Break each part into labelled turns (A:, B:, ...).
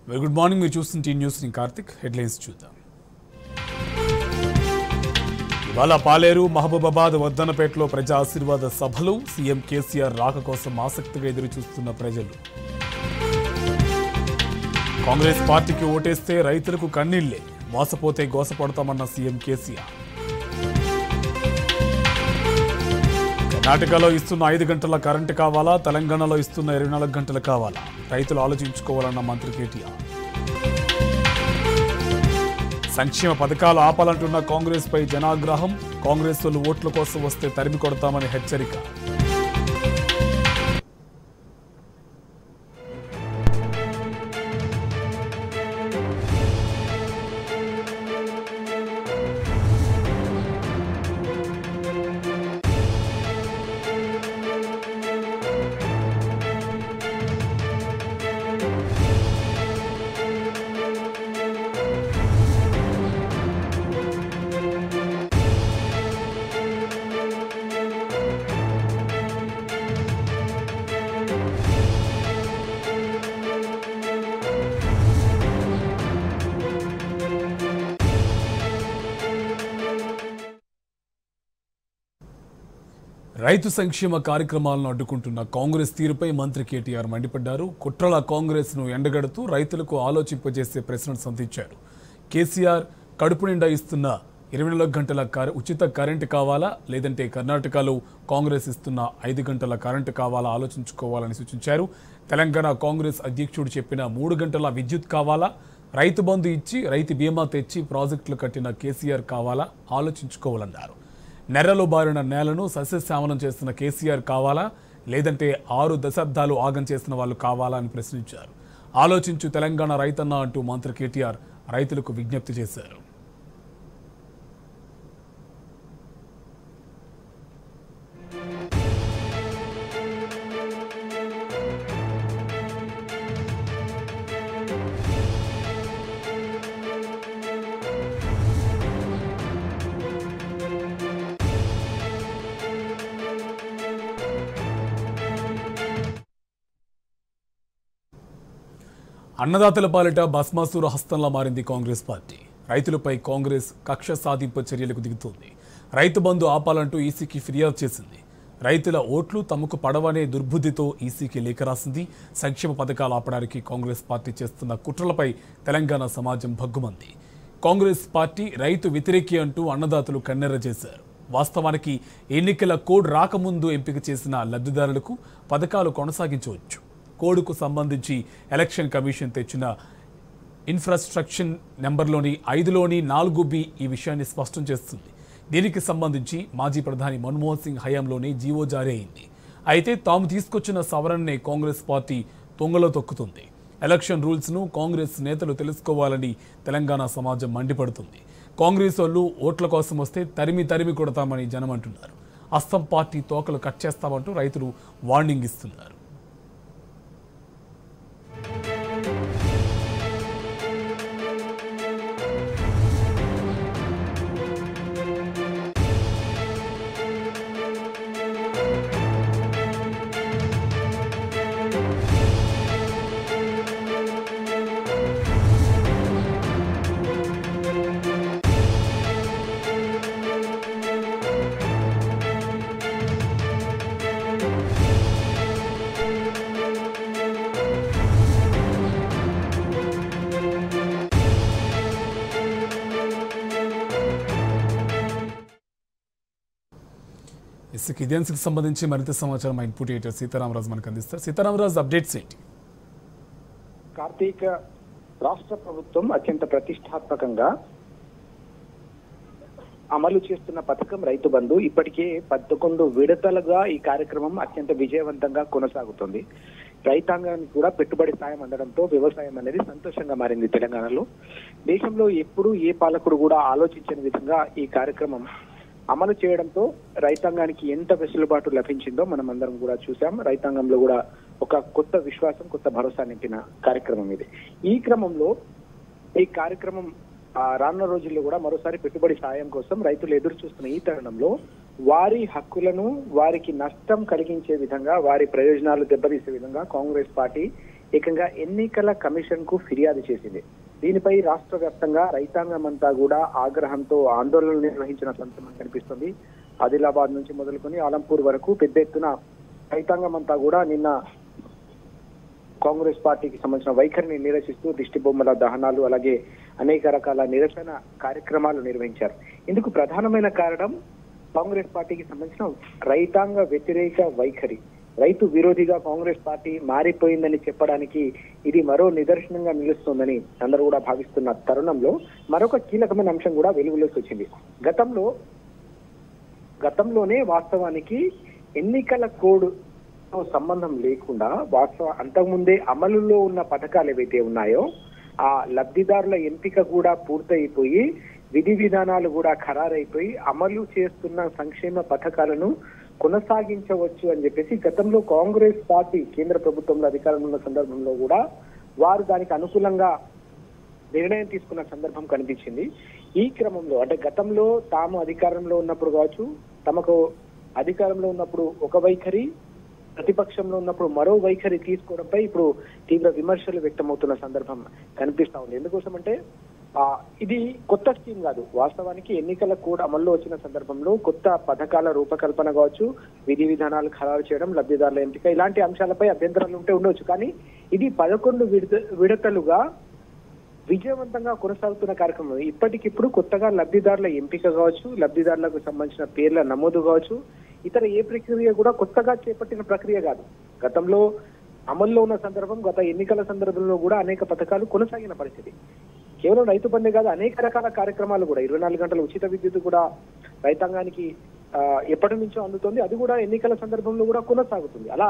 A: Very good morning మీరు చూస్తున్న tea news నేను కార్తిక్ హెడ్లైన్స్ చూద్దాం ఇవాళ పాలేరు మహబూబాబాద్ వద్దనపేటలో ప్రజా ఆశీర్వాద సభలు సీఎం కేసీఆర్ రాక కోసం ఆసక్తిగా ఎదురు చూస్తున్న ప్రజలు కాంగ్రెస్ పార్టీకి ఓటేస్తే రైతులకు కన్నీళ్లే మోసపోతే గోసపడతామన్న సీఎం కేసీఆర్ కర్ణాటకలో ఇస్తున్న ఐదు గంటల కరెంటు కావాలా తెలంగాణలో ఇస్తున్న ఇరవై నాలుగు గంటలు కావాలా రైతులు ఆలోచించుకోవాలన్న మంత్రి కేటీఆర్ సంక్షేమ పథకాలు ఆపాలంటున్న కాంగ్రెస్ పై జనాగ్రహం కాంగ్రెస్ వాళ్ళు ఓట్ల కోసం వస్తే తరిమి కొడతామని హెచ్చరిక రైతు సంక్షేమ కార్యక్రమాలను అడ్డుకుంటున్న కాంగ్రెస్ తీరుపై మంత్రి కేటీఆర్ మండిపడ్డారు కుట్రల కాంగ్రెస్ ను ఎండగడుతూ రైతులకు ఆలోచింపజేసే ప్రశ్నలు సంధించారు కేసీఆర్ కడుపు నిండా ఇస్తున్న ఇరవై నాలుగు గంటల కర- ఉచిత కరెంటు కావాలా లేదంటే కర్ణాటకలో కాంగ్రెస్ ఇస్తున్న ఐదు గంటల కరెంటు కావాలా ఆలోచించుకోవాలని సూచించారు తెలంగాణ కాంగ్రెస్ అధ్యక్షుడు చెప్పిన మూడు గంటల విద్యుత్ కావాలా రైతు బంధు ఇచ్చి రైతు బీమా తెచ్చి ప్రాజెక్టులు కట్టిన కేసీఆర్ కావాలా ఆలోచించుకోవాలన్నారు నెర్రలో బారిన నేలను సస్యశ్యామలం చేస్తున్న కేసీఆర్ కావాలా లేదంటే ఆరు దశాబ్దాలు ఆగం చేసిన వాళ్ళు కావాలా అని ప్రశ్నించారు ఆలోచించు తెలంగాణ రైతన్న అంటూ మంత్రి కేటీఆర్ రైతులకు విజ్ఞప్తి చేశారు అన్నదాతల పాలిట భస్మాసుర హస్తంలా మారింది కాంగ్రెస్ పార్టీ రైతులపై కాంగ్రెస్ కక్ష సాధింపు చర్యలకు దిగుతోంది రైతు బంధు ఆపాలంటూ ఈసీకి ఫిర్యాదు చేసింది రైతుల ఓట్లు తమకు పడవనే దుర్బుద్ధితో ఈసీకి లేఖ రాసింది సంక్షేమ పథకాలు ఆపడానికి కాంగ్రెస్ పార్టీ చేస్తున్న కుట్రలపై తెలంగాణ సమాజం భగ్గుమంది కాంగ్రెస్ పార్టీ రైతు వ్యతిరేకి అంటూ అన్నదాతలు కన్నెర్ర చేశారు వాస్తవానికి ఎన్నికల కోడ్ రాకముందు ఎంపిక చేసిన లబ్ధిదారులకు పథకాలు కొనసాగించవచ్చు కోడ్కు సంబంధించి ఎలక్షన్ కమిషన్ తెచ్చిన ఇన్ఫ్రాస్ట్రక్చర్ నెంబర్లోని ఐదులోని నాలుగు బి ఈ విషయాన్ని స్పష్టం చేస్తుంది దీనికి సంబంధించి మాజీ ప్రధాని మన్మోహన్ సింగ్ హయాంలోనే జీవో జారీ అయింది అయితే తాము తీసుకొచ్చిన సవరణనే కాంగ్రెస్ పార్టీ తొంగలో తొక్కుతుంది ఎలక్షన్ రూల్స్ను కాంగ్రెస్ నేతలు తెలుసుకోవాలని తెలంగాణ సమాజం మండిపడుతుంది కాంగ్రెస్ వాళ్ళు ఓట్ల కోసం వస్తే తరిమి తరిమి కొడతామని జనం అంటున్నారు అస్తం పార్టీ తోకలు కట్ చేస్తామంటూ రైతులు వార్నింగ్ ఇస్తున్నారు ఇసుక ఇదే అంశకు సంబంధించి మరింత సమాచారం మా ఇన్పుట్ ఎడిటర్ సీతారామరాజు మనకు అందిస్తారు సీతారామరాజు అప్డేట్స్ ఏంటి
B: కార్తీక రాష్ట్ర ప్రభుత్వం అత్యంత ప్రతిష్టాత్మకంగా అమలు చేస్తున్న పథకం రైతు బంధు ఇప్పటికే పదకొండు విడతలుగా ఈ కార్యక్రమం అత్యంత విజయవంతంగా కొనసాగుతుంది రైతాంగానికి కూడా పెట్టుబడి సాయం అందడంతో వ్యవసాయం అనేది సంతోషంగా మారింది తెలంగాణలో దేశంలో ఎప్పుడు ఏ పాలకుడు కూడా ఆలోచించని విధంగా ఈ కార్యక్రమం అమలు చేయడంతో రైతాంగానికి ఎంత వెసులుబాటు లభించిందో మనం అందరం కూడా చూసాం రైతాంగంలో కూడా ఒక కొత్త విశ్వాసం కొత్త భరోసా నింపిన కార్యక్రమం ఇది ఈ క్రమంలో ఈ కార్యక్రమం ఆ, రానున్న రోజుల్లో కూడా మరోసారి పెట్టుబడి సాయం కోసం రైతులు ఎదురు చూస్తున్న ఈ తరుణంలో వారి హక్కులను వారికి నష్టం కలిగించే విధంగా వారి ప్రయోజనాలు దెబ్బతీసే విధంగా కాంగ్రెస్ పార్టీ ఏకంగా ఎన్నికల కమిషన్ కు ఫిర్యాదు చేసింది దీనిపై రాష్ట్ర వ్యాప్తంగా రైతాంగం అంతా కూడా ఆగ్రహంతో ఆందోళనలు నిర్వహించిన సందర్భం కనిపిస్తుంది ఆదిలాబాద్ నుంచి మొదలుకొని ఆలంపూర్ వరకు పెద్ద ఎత్తున రైతాంగం అంతా కూడా నిన్న కాంగ్రెస్ పార్టీకి సంబంధించిన వైఖరిని నిరసిస్తూ దిష్టి బొమ్మల దహనాలు అలాగే అనేక రకాల నిరసన కార్యక్రమాలు నిర్వహించారు ఇందుకు ప్రధానమైన కారణం కాంగ్రెస్ పార్టీకి సంబంధించిన రైతాంగ వ్యతిరేక వైఖరి రైతు విరోధిగా కాంగ్రెస్ పార్టీ మారిపోయిందని చెప్పడానికి ఇది మరో నిదర్శనంగా నిలుస్తోందని అందరూ కూడా భావిస్తున్న తరుణంలో మరొక కీలకమైన అంశం కూడా వెలుగులోకి వచ్చింది గతంలో గతంలోనే వాస్తవానికి ఎన్నికల కోడ్ తో సంబంధం లేకుండా వాస్తవ అంతకుముందే అమలులో ఉన్న పథకాలు ఏవైతే ఉన్నాయో ఆ లబ్ధిదారుల ఎంపిక కూడా పూర్తయిపోయి విధి విధానాలు కూడా ఖరారైపోయి అమలు చేస్తున్న సంక్షేమ పథకాలను కొనసాగించవచ్చు అని చెప్పేసి గతంలో కాంగ్రెస్ పార్టీ కేంద్ర ప్రభుత్వంలో అధికారంలో ఉన్న సందర్భంలో కూడా వారు దానికి అనుకూలంగా నిర్ణయం తీసుకున్న సందర్భం కనిపించింది ఈ క్రమంలో అంటే గతంలో తాము అధికారంలో ఉన్నప్పుడు కావచ్చు తమకు అధికారంలో ఉన్నప్పుడు ఒక వైఖరి ప్రతిపక్షంలో ఉన్నప్పుడు మరో వైఖరి తీసుకోవడంపై ఇప్పుడు తీవ్ర విమర్శలు వ్యక్తమవుతున్న సందర్భం కనిపిస్తా ఉంది ఎందుకోసం అంటే ఆ ఇది కొత్త స్కీమ్ కాదు వాస్తవానికి ఎన్నికల కోడ్ అమల్లో వచ్చిన సందర్భంలో కొత్త పథకాల రూపకల్పన కావచ్చు విధి విధానాలు ఖరారు చేయడం లబ్ధిదారుల ఎంపిక ఇలాంటి అంశాలపై అభ్యంతరాలు ఉంటే ఉండవచ్చు కానీ ఇది పదకొండు విడత విడతలుగా విజయవంతంగా కొనసాగుతున్న కార్యక్రమం ఇప్పటికిప్పుడు కొత్తగా లబ్ధిదారుల ఎంపిక కావచ్చు లబ్ధిదారులకు సంబంధించిన పేర్ల నమోదు కావచ్చు ఇతర ఏ ప్రక్రియ కూడా కొత్తగా చేపట్టిన ప్రక్రియ కాదు గతంలో అమల్లో ఉన్న సందర్భం గత ఎన్నికల సందర్భంలో కూడా అనేక పథకాలు కొనసాగిన పరిస్థితి కేవలం రైతు బంధే కాదు అనేక రకాల కార్యక్రమాలు కూడా ఇరవై నాలుగు గంటల ఉచిత విద్యుత్ కూడా రైతాంగానికి ఆ, ఎప్పటి నుంచో అందుతుంది అది కూడా ఎన్నికల సందర్భంలో కూడా కొనసాగుతుంది అలా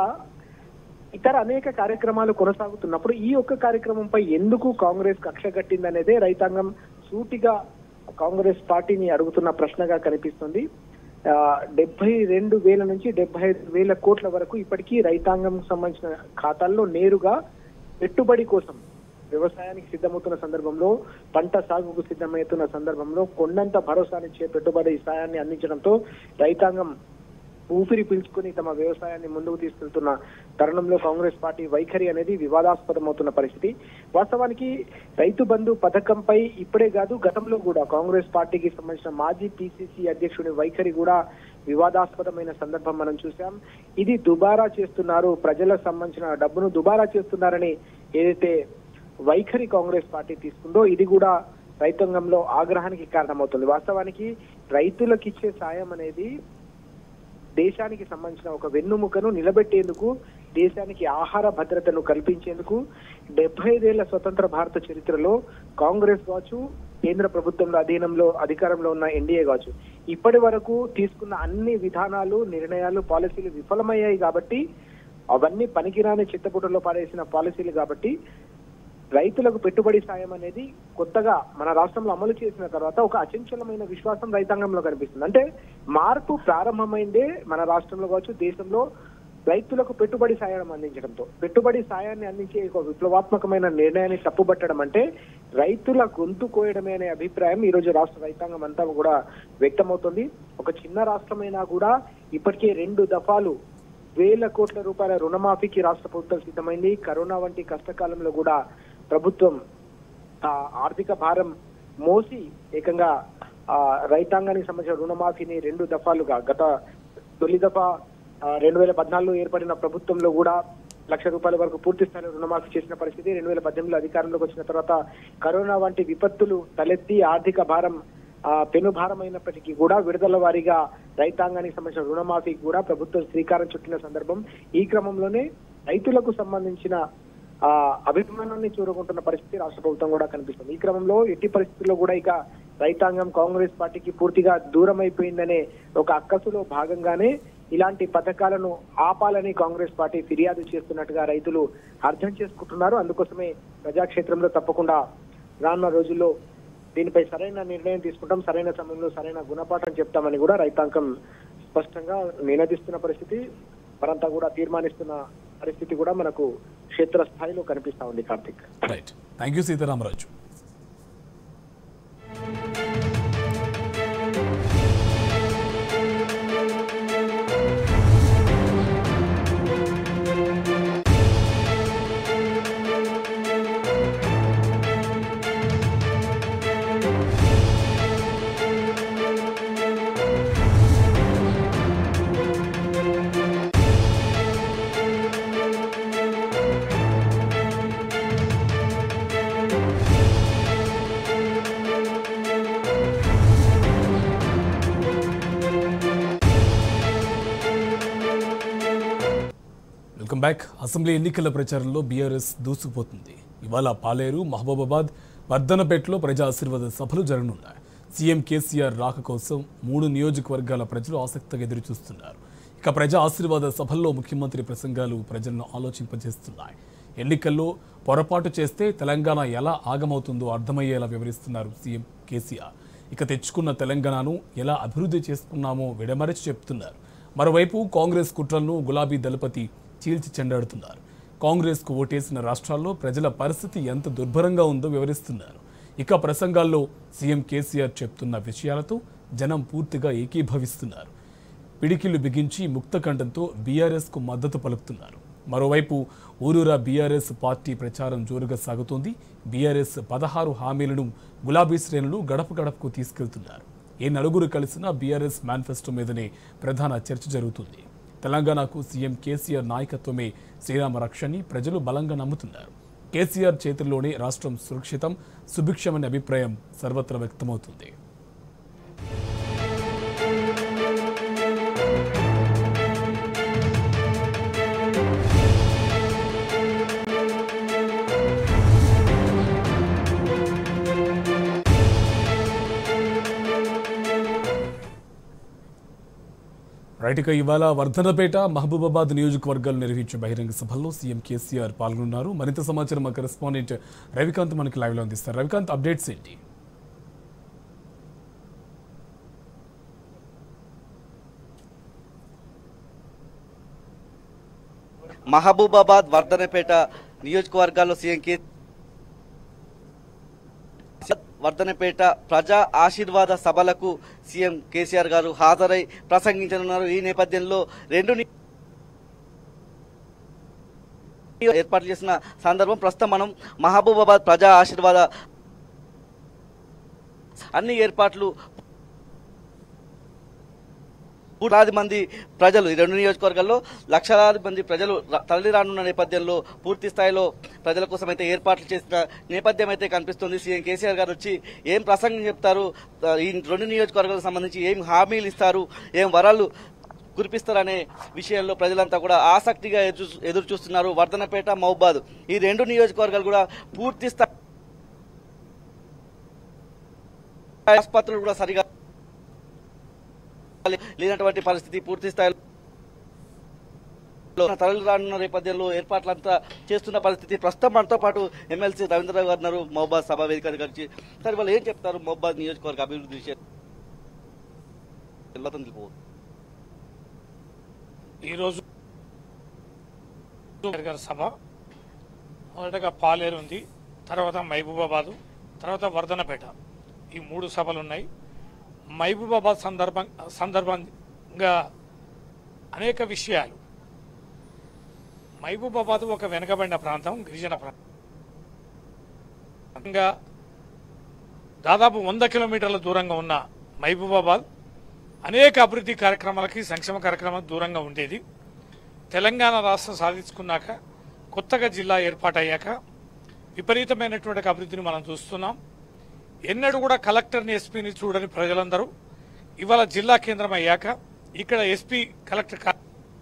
B: ఇతర అనేక కార్యక్రమాలు కొనసాగుతున్నప్పుడు ఈ ఒక్క కార్యక్రమంపై ఎందుకు కాంగ్రెస్ కక్ష కట్టిందనేదే రైతాంగం సూటిగా కాంగ్రెస్ పార్టీని అడుగుతున్న ప్రశ్నగా కనిపిస్తుంది ఆ, డెబ్బై రెండు వేల నుంచి డెబ్బై ఐదు వేల కోట్ల వరకు ఇప్పటికీ రైతాంగం సంబంధించిన ఖాతాల్లో నేరుగా పెట్టుబడి కోసం వ్యవసాయానికి సిద్ధమవుతున్న సందర్భంలో పంట సాగుకు సిద్ధమవుతున్న సందర్భంలో కొండంత భరోసానిచ్చే పెట్టుబడి సాయాన్ని అందించడంతో రైతాంగం ఊపిరి పీల్చుకుని తమ వ్యవసాయాన్ని ముందుకు తీసుకెళ్తున్న తరుణంలో కాంగ్రెస్ పార్టీ వైఖరి అనేది వివాదాస్పదమవుతున్న పరిస్థితి వాస్తవానికి రైతు బంధు పథకంపై ఇప్పుడే కాదు గతంలో కూడా కాంగ్రెస్ పార్టీకి సంబంధించిన మాజీ పిసిసి అధ్యక్షుడి వైఖరి కూడా వివాదాస్పదమైన సందర్భం మనం చూసాం ఇది దుబారా చేస్తున్నారు ప్రజలకు సంబంధించిన డబ్బును దుబారా చేస్తున్నారని ఏదైతే వైఖరి కాంగ్రెస్ పార్టీ తీసుకుందో ఇది కూడా రైతాంగంలో ఆగ్రహానికి కారణమవుతుంది వాస్తవానికి రైతులకు ఇచ్చే సాయం అనేది దేశానికి సంబంధించిన ఒక వెన్నుముకను నిలబెట్టేందుకు దేశానికి ఆహార భద్రతను కల్పించేందుకు డెబ్బై ఐదేళ్ల స్వతంత్ర భారత చరిత్రలో కాంగ్రెస్ కావచ్చు కేంద్ర ప్రభుత్వంలో అధీనంలో అధికారంలో ఉన్న ఎన్డీఏ కావచ్చు ఇప్పటి వరకు తీసుకున్న అన్ని విధానాలు నిర్ణయాలు పాలసీలు విఫలమయ్యాయి కాబట్టి అవన్నీ పనికిరాని చిత్తపుటలో పడేసిన పాలసీలు కాబట్టి రైతులకు పెట్టుబడి సాయం అనేది కొత్తగా మన రాష్ట్రంలో అమలు చేసిన తర్వాత ఒక అచంచలమైన విశ్వాసం రైతాంగంలో కనిపిస్తుంది అంటే మార్పు ప్రారంభమైందే మన రాష్ట్రంలో కావచ్చు దేశంలో రైతులకు పెట్టుబడి సాయం అందించడంతో పెట్టుబడి సాయాన్ని అందించే ఒక విప్లవాత్మకమైన నిర్ణయాన్ని తప్పుబట్టడం అంటే రైతుల గొంతు కోయడమే అనే అభిప్రాయం ఈ రోజు రాష్ట్ర రైతాంగం అంతా కూడా వ్యక్తమవుతుంది ఒక చిన్న రాష్ట్రమైనా కూడా ఇప్పటికే రెండు దఫాలు వేల కోట్ల రూపాయల రుణమాఫీకి రాష్ట్ర ప్రభుత్వం సిద్ధమైంది కరోనా వంటి కష్టకాలంలో కూడా ప్రభుత్వం ఆ ఆర్థిక భారం మోసి ఏకంగా ఆ రైతాంగానికి సంబంధించిన రుణమాఫీని రెండు దఫాలుగా గత తొలి దఫా రెండు వేల పద్నాలుగులో ఏర్పడిన ప్రభుత్వంలో కూడా లక్ష రూపాయల వరకు పూర్తి స్థాయిలో రుణమాఫీ చేసిన పరిస్థితి రెండు వేల పద్దెనిమిదిలో అధికారంలోకి వచ్చిన తర్వాత కరోనా వంటి విపత్తులు తలెత్తి ఆర్థిక భారం ఆ, పెను భారమైనప్పటికీ కూడా విడుదల వారీగా రైతాంగానికి సంబంధించిన రుణమాఫీకి కూడా ప్రభుత్వం శ్రీకారం చుట్టిన సందర్భం ఈ క్రమంలోనే రైతులకు సంబంధించిన ఆ అభిమానాన్ని చూరుకుంటున్న పరిస్థితి రాష్ట్ర ప్రభుత్వం కూడా కనిపిస్తుంది ఈ క్రమంలో ఎట్టి పరిస్థితుల్లో కూడా ఇక రైతాంగం కాంగ్రెస్ పార్టీకి పూర్తిగా దూరం అయిపోయిందనే ఒక అక్కసులో భాగంగానే ఇలాంటి పథకాలను ఆపాలని కాంగ్రెస్ పార్టీ ఫిర్యాదు చేస్తున్నట్టుగా రైతులు అర్థం చేసుకుంటున్నారు అందుకోసమే ప్రజాక్షేత్రంలో తప్పకుండా రానున్న రోజుల్లో దీనిపై సరైన నిర్ణయం తీసుకుంటాం సరైన సమయంలో సరైన గుణపాఠం చెప్తామని కూడా రైతాంగం స్పష్టంగా నినదిస్తున్న పరిస్థితి మరంతా కూడా తీర్మానిస్తున్న పరిస్థితి కూడా మనకు క్షేత్రస్థాయిలో కనిపిస్తా ఉంది Karthik
A: right thank you Sitaramaraju back assembly ఎన్నికల ప్రచారంలో బీఆర్ఎస్ దూసుకుపోతుంది ఇవాళ పాలేరు మహబూబాబాద్ వర్ధనపేటలో ప్రజా ఆశీర్వాద సభలు జరగనున్నాయి సీఎం కేసీఆర్ రాక కోసం మూడు నియోజకవర్గాల ప్రజలు ఆసక్తిగా ఎదురు చూస్తున్నారు ఇక ప్రజా ఆశీర్వాద సభల్లో ముఖ్యమంత్రి ప్రసంగాలు ప్రజలను ఆలోచింపజేస్తున్నాయి ఎన్నికల్లో పొరపాటు చేస్తే తెలంగాణ ఎలా ఆగమవుతుందో అర్థమయ్యేలా వివరిస్తున్నారు సీఎం కేసీఆర్ ఇక తెచ్చుకున్న తెలంగాణను ఎలా అభివృద్ధి చేసుకున్నామో విడమరచి చెప్తున్నారు మరోవైపు కాంగ్రెస్ కుట్రలను గులాబీ దళపతి చీల్చి చెండాడుతున్నారు కాంగ్రెస్కు ఓటేసిన రాష్ట్రాల్లో ప్రజల పరిస్థితి ఎంత దుర్భరంగా ఉందో వివరిస్తున్నారు ఇక ప్రసంగాల్లో సీఎం కేసీఆర్ చెప్తున్న విషయాలతో జనం పూర్తిగా ఏకీభవిస్తున్నారు పిడికిలు బిగించి ముక్తకంఠంతో బీఆర్ఎస్కు మద్దతు పలుకుతున్నారు మరోవైపు ఊరూరా బీఆర్ఎస్ పార్టీ ప్రచారం జోరుగా సాగుతోంది బీఆర్ఎస్ పదహారు హామీలను గులాబీ శ్రేణులు గడప గడపకు తీసుకెళ్తున్నారు ఏ నలుగురు కలిసినా బీఆర్ఎస్ మేనిఫెస్టో మీదనే ప్రధాన చర్చ జరుగుతుంది తెలంగాణకు సీఎం కేసీఆర్ నాయకత్వమే శ్రీరామ రక్షని ప్రజలు బలంగా నమ్ముతున్నారు కేసీఆర్ చేతుల్లోనే రాష్ట్రం సురక్షితం సుభిక్షమనే అభిప్రాయం సర్వత్రా వ్యక్తమవుతుంది రైట్ ఇక ఇవాళ వర్ధనపేట మహబూబాబాద్ నియోజకవర్గాలు నిర్వహించే బహిరంగ సభల్లో సీఎం కేసీఆర్ పాల్గొన్నారు మరింత సమాచారం మా కరెస్పాండెంట్ రవికాంత్ మనకి లైవ్లో అందిస్తారు రవికాంత్ అప్డేట్స్ ఏంటి
C: మహబూబాబాద్ వర్ధనపేట నియోజకవర్గాల్లో సీఎం కే వర్ధనపేట ప్రజా ఆశీర్వాద సభలకు సీఎం కేసీఆర్ గారు హాజరై ప్రసంగించనున్నారు ఈ నేపథ్యంలో రెండు ని- ఏర్పాటు చేసిన సందర్భం ప్రస్తుతం మనం మహబూబాబాద్ ప్రజా ఆశీర్వాద అన్ని ఏర్పాట్లు కోట్లాది మంది ప్రజలు ఈ రెండు నియోజకవర్గాల్లో లక్షలాది మంది ప్రజలు ర- తరలి రానున్న నేపథ్యంలో పూర్తి స్థాయిలో ప్రజల కోసం అయితే ఏర్పాట్లు చేసిన నేపథ్యం అయితే కనిపిస్తుంది సీఎం కేసీఆర్ గారు వచ్చి ఏం ప్రసంగం చెప్తారు ఆ, ఈ రెండు నియోజకవర్గాలకు సంబంధించి ఏం హామీలు ఇస్తారు ఏం వరాలు కురిపిస్తారనే విషయంలో ప్రజలంతా కూడా ఆసక్తిగా ఎదురు ఎదురు చూస్తున్నారు వర్ధనపేట మహబాద్ ఈ రెండు నియోజకవర్గాలు కూడా పూర్తి స్థాయి ఆసుపత్రులు కూడా సరిగా లేనటువంటి పరిస్థితి పూర్తి స్థాయిలో తరలి రానున్న నేపథ్యంలో ఏర్పాట్లంతా చేస్తున్న పరిస్థితి ప్రస్తుతం మనతో పాటు ఎమ్మెల్సీ రవీంద్రరావు గారు ఉన్నారు మహబాద్ సభా వేదిక గారికి సరే వాళ్ళు ఏం చెప్తారు మహబాద్ నియోజకవర్గ అభివృద్ధి విషయం
D: ఈరోజు గారి సభ మొదటగా పాలేరు ఉంది తర్వాత మహబూబాబాదు తర్వాత వర్ధనపేట ఈ మూడు సభలు ఉన్నాయి మహబూబాబాద్ సందర్భం సందర్భంగా అనేక విషయాలు మహబూబాబాద్ ఒక వెనుకబడిన ప్రాంతం గిరిజన ప్రాంతం ఇంకా దాదాపు వంద కిలోమీటర్ల దూరంగా ఉన్న మహబూబాబాద్ అనేక అభివృద్ధి కార్యక్రమాలకి సంక్షేమ కార్యక్రమాలకు దూరంగా ఉండేది తెలంగాణ రాష్ట్రం సాధించుకున్నాక కొత్తగా జిల్లా ఏర్పాటయ్యాక విపరీతమైనటువంటి అభివృద్ధిని మనం చూస్తున్నాం ఎన్నడూ కూడా కలెక్టర్ని ఎస్పీని చూడని ప్రజలందరూ ఇవాళ జిల్లా కేంద్రం అయ్యాక ఇక్కడ ఎస్పీ కలెక్టర్ కా-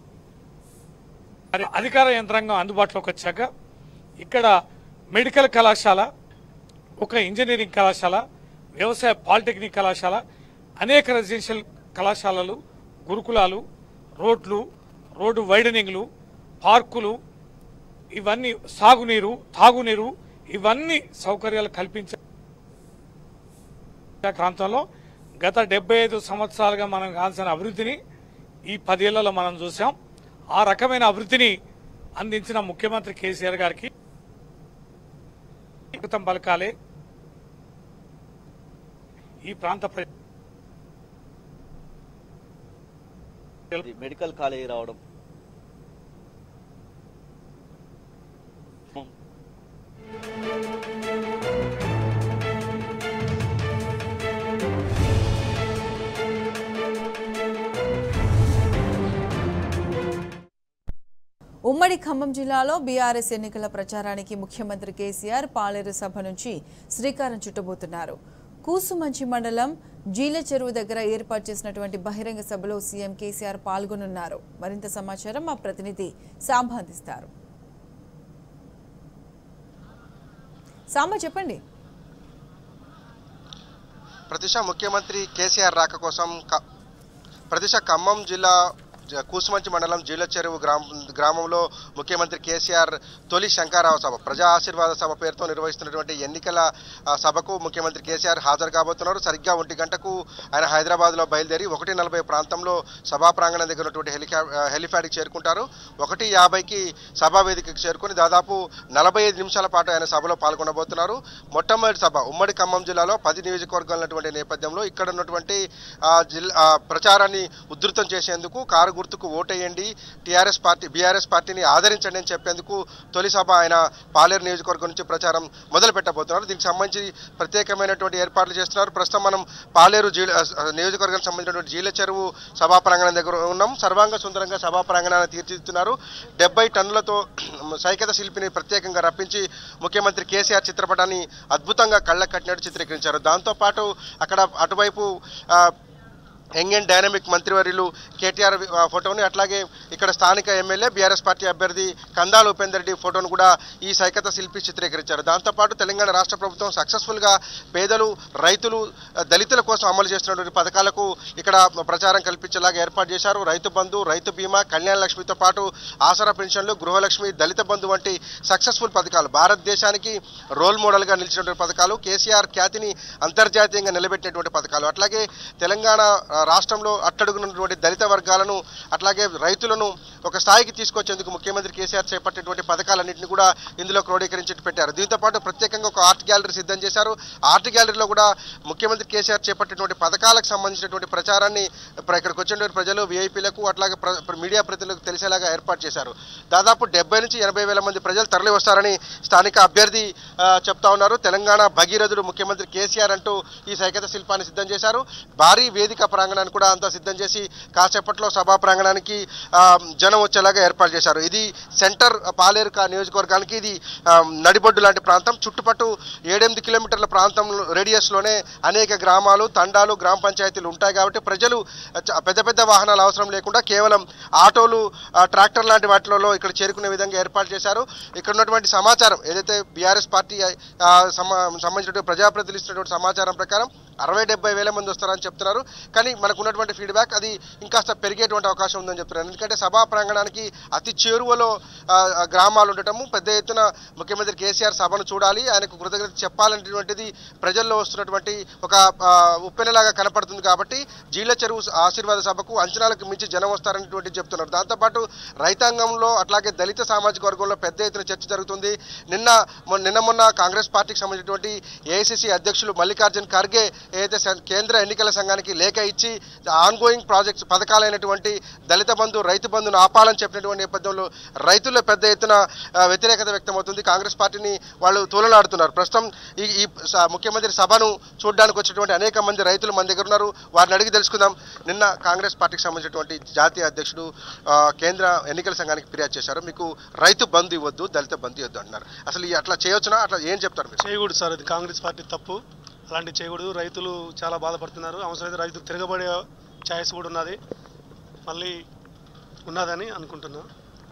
D: మరి అధికార యంత్రాంగం అందుబాటులోకి వచ్చాక ఇక్కడ మెడికల్ కళాశాల ఒక ఇంజనీరింగ్ కళాశాల వ్యవసాయ పాలిటెక్నిక్ కళాశాల అనేక రెసిడెన్షియల్ కళాశాలలు గురుకులాలు రోడ్లు రోడ్డు వైడనింగ్లు పార్కులు ఇవన్నీ సాగునీరు తాగునీరు ఇవన్నీ సౌకర్యాలు కల్పించే ప్రాంతంలో గత డెబ్బై ఐదు సంవత్సరాలుగా మనం కావాల్సిన అభివృద్ధిని ఈ పదేళ్లలో మనం చూసాం ఆ రకమైన అభివృద్ధిని అందించిన ముఖ్యమంత్రి కేసీఆర్ గారికి స్వాగతం పలకాలి ఈ ప్రాంత ప్రజ
C: మెడికల్ కాలేజీ రావడం
E: ఉమ్మడి ఖమ్మం జిల్లాలో బీఆర్ఎస్ ఎన్నికల ప్రచారానికి ముఖ్యమంత్రి కేసీఆర్ పాలేరు సభ నుంచి శ్రీకారం చుట్టబోతున్నారు కూసుమంచి మండలం జీల చెరువు దగ్గర ఏర్పాటు చేసినటువంటి బహిరంగ సభలో సీఎం కేసీఆర్ పాల్గొనున్నారు మరింత సమాచారం మా ప్రతినిధి సాంబ అందిస్తారు సాంబ చెప్పండి
F: ప్రతిష ముఖ్యమంత్రి కేసీఆర్ రాక కోసం క- ప్రతిష ఖమ్మం జిల్లా జ- కూసుమంచి మండలం జీల చెరువు గ్రామ గ్రామంలో ముఖ్యమంత్రి కేసీఆర్ తొలి శంకారావు సభ ప్రజా ఆశీర్వాద సభ పేరుతో నిర్వహిస్తున్నటువంటి ఎన్నికల ఆ, సభకు ముఖ్యమంత్రి కేసీఆర్ హాజరు కాబోతున్నారు సరిగ్గా ఒంటి గంటకు ఆయన హైదరాబాద్లో బయలుదేరి ఒకటి నలభై ప్రాంతంలో సభా ప్రాంగణం దగ్గర ఉన్నటువంటి హెలికా హెలిప్యాడ్కి చేరుకుంటారు ఒకటి యాభైకి సభా వేదికకి చేరుకుని దాదాపు నలభై ఐదు నిమిషాల పాటు ఆయన సభలో పాల్గొనబోతున్నారు మొట్టమొదటి సభ ఉమ్మడి ఖమ్మం జిల్లాలో పది నియోజకవర్గాలు ఉన్నటువంటి నేపథ్యంలో ఇక్కడ ఉన్నటువంటి ఆ, జిల్లా ఆ, ప్రచారాన్ని ఉధృతం చేసేందుకు కారు గుర్తుకు ఓటేయండి టీఆర్ఎస్ పార్టీ బీఆర్ఎస్ పార్టీని ఆదరించండి అని చెప్పేందుకు తొలి సభ ఆయన పాలేరు నియోజకవర్గం నుంచి ప్రచారం మొదలు పెట్టబోతున్నారు దీనికి సంబంధించి ప్రత్యేకమైనటువంటి ఏర్పాట్లు చేస్తున్నారు ప్రస్తుతం మనం పాలేరు జీ నియోజకవర్గానికి సంబంధించినటువంటి జీల చెరువు సభా ప్రాంగణం దగ్గర ఉన్నాం సర్వాంగ సుందరంగా సభా ప్రాంగణాన్ని తీర్చిదిద్దుతున్నారు డెబ్బై టన్నులతో సైకత శిల్పిని ప్రత్యేకంగా రప్పించి ముఖ్యమంత్రి కేసీఆర్ చిత్రపటాన్ని అద్భుతంగా కళ్ళకు కట్టినట్టు చిత్రీకరించారు దాంతోపాటు అక్కడ అటువైపు ఆ, యంగ్ అండ్ డైనమిక్ మంత్రివర్యులు కేటీఆర్ ఆ, ఫోటోని అట్లాగే ఇక్కడ స్థానిక ఎమ్మెల్యే బీఆర్ఎస్ పార్టీ అభ్యర్థి కందాల ఉపేందర్ రెడ్డి ఫోటోను కూడా ఈ సైకత శిల్పి చిత్రీకరించారు దాంతోపాటు తెలంగాణ రాష్ట్ర ప్రభుత్వం సక్సెస్ఫుల్గా పేదలు రైతులు ఆ, దళితుల కోసం అమలు చేస్తున్నటువంటి పథకాలకు ఇక్కడ ప్రచారం కల్పించేలాగా ఏర్పాటు చేశారు రైతు బంధు రైతు బీమా కళ్యాణ లక్ష్మితో పాటు ఆసరా పెన్షన్లు గృహలక్ష్మి దళిత బంధు వంటి సక్సెస్ఫుల్ పథకాలు భారతదేశానికి రోల్ మోడల్గా నిలిచినటువంటి పథకాలు కేసీఆర్ ఖ్యాతిని అంతర్జాతీయంగా నిలబెట్టినటువంటి పథకాలు అట్లాగే తెలంగాణ ఆ, రాష్ట్రంలో అట్టడుగున్నటువంటి దళిత వర్గాలను అట్లాగే రైతులను ఒక స్థాయికి తీసుకొచ్చేందుకు ముఖ్యమంత్రి కేసీఆర్ చేపట్టినటువంటి పథకాలన్నింటినీ కూడా ఇందులో క్రోడీకరించి పెట్టారు దీంతో పాటు ప్రత్యేకంగా ఒక ఆర్ట్ గ్యాలరీ సిద్ధం చేశారు ఆర్ట్ గ్యాలరీలో కూడా ముఖ్యమంత్రి కేసీఆర్ చేపట్టినటువంటి పథకాలకు సంబంధించినటువంటి ప్రచారాన్ని ప్ర- ఇక్కడికి వచ్చినటువంటి ప్రజలు విఐపీలకు అట్లాగే ప్ర- ప్ర- మీడియా ప్రతినిధులకు తెలిసేలాగా ఏర్పాటు చేశారు దాదాపు డెబ్బై నుంచి ఎనభై వేల మంది ప్రజలు తరలి వస్తారని స్థానిక అభ్యర్థి ఆ, చెప్తా ఉన్నారు తెలంగాణ భగీరథుడు ముఖ్యమంత్రి కేసీఆర్ అంటూ ఈ సైకత శిల్పాన్ని సిద్ధం చేశారు భారీ వేదిక ప్రాంగణాన్ని కూడా అంతా సిద్ధం చేసి కాసేపట్లో సభా ప్రాంగణానికి ఆ, జనం వచ్చేలాగా ఏర్పాటు చేశారు ఇది సెంటర్ పాలేరు కా- నియోజకవర్గానికి ఇది ఆ, నడిబొడ్డు లాంటి ప్రాంతం చుట్టుపట్టు ఏడెనిమిది కిలోమీటర్ల ప్రాంతం రేడియస్లోనే అనేక గ్రామాలు తండాలు గ్రామ పంచాయతీలు ఉంటాయి కాబట్టి ప్రజలు చ- పెద్ద పెద్ద వాహనాలు అవసరం లేకుండా కేవలం ఆటోలు ఆ, ట్రాక్టర్ లాంటి వాటిలో ఇక్కడ చేరుకునే విధంగా ఏర్పాటు చేశారు ఇక్కడ ఉన్నటువంటి సమాచారం ఏదైతే బీఆర్ఎస్ పార్టీ ఆ, సమా- సంబంధించినటువంటి ప్రజాప్రతినిధులు ఇస్తున్నటువంటి సమాచారం ప్రకారం అరవై డెబ్బై వేల మంది వస్తారని చెప్తున్నారు కానీ మనకు ఉన్నటువంటి ఫీడ్బ్యాక్ అది ఇంకాస్త పెరిగేటువంటి అవకాశం ఉందని చెప్తున్నారు ఎందుకంటే సభా ప్రాంగణానికి అతి చేరువలో ఆ, ఆ, గ్రామాలు ఉండటము పెద్ద ఎత్తున ముఖ్యమంత్రి కేసీఆర్ సభను చూడాలి ఆయనకు కృతజ్ఞత చెప్పాలనేటువంటిది ప్రజల్లో వస్తున్నటువంటి ఒక ఆ, ఉప్పెనలాగా కనపడుతుంది కాబట్టి జీల చెరువు ఆశీర్వాద సభకు అంచనాలకు మించి జనం వస్తారనేటువంటి చెప్తున్నారు దాంతోపాటు రైతాంగంలో అట్లాగే దళిత సామాజిక వర్గంలో పెద్ద ఎత్తున చర్చ జరుగుతుంది నిన్న మొ- నిన్న మొన్న కాంగ్రెస్ పార్టీకి సంబంధించినటువంటి ఏఐసిసి అధ్యక్షులు మల్లికార్జున్ ఖర్గే ఏదైతే స- కేంద్ర ఎన్నికల సంఘానికి లేఖ ఇచ్చి ఆన్ గోయింగ్ ప్రాజెక్ట్స్ పథకాలైనటువంటి దళిత బంధు రైతు బంధును ఆపాలని చెప్పినటువంటి నేపథ్యంలో రైతుల్లో పెద్ద ఎత్తున ఆ, వ్యతిరేకత వ్యక్తమవుతుంది కాంగ్రెస్ పార్టీని వాళ్ళు తూలనాడుతున్నారు ప్రస్తుతం ఈ ఈ స- ముఖ్యమంత్రి సభను చూడడానికి వచ్చినటువంటి అనేక మంది రైతులు మన దగ్గర ఉన్నారు వారిని అడిగి తెలుసుకుందాం నిన్న కాంగ్రెస్ పార్టీకి సంబంధించినటువంటి జాతీయ అధ్యక్షుడు ఆ, కేంద్ర ఎన్నికల సంఘానికి ఫిర్యాదు చేశారు మీకు రైతు బంధు ఇవ్వద్దు దళిత బంధు ఇవ్వద్దు అంటున్నారు అసలు ఈ అట్లా చేయొచ్చునా అట్లా ఏం చెప్తారు మీరు
G: చేయకూడదు సార్ ఇది కాంగ్రెస్ పార్టీ తప్పు అలాంటివి చేయకూడదు రైతులు చాలా బాధపడుతున్నారు అవసరమైతే రైతులు తిరగబడే ఛాయిస్ కూడా ఉన్నది మళ్ళీ ఉన్నదని అనుకుంటున్నాను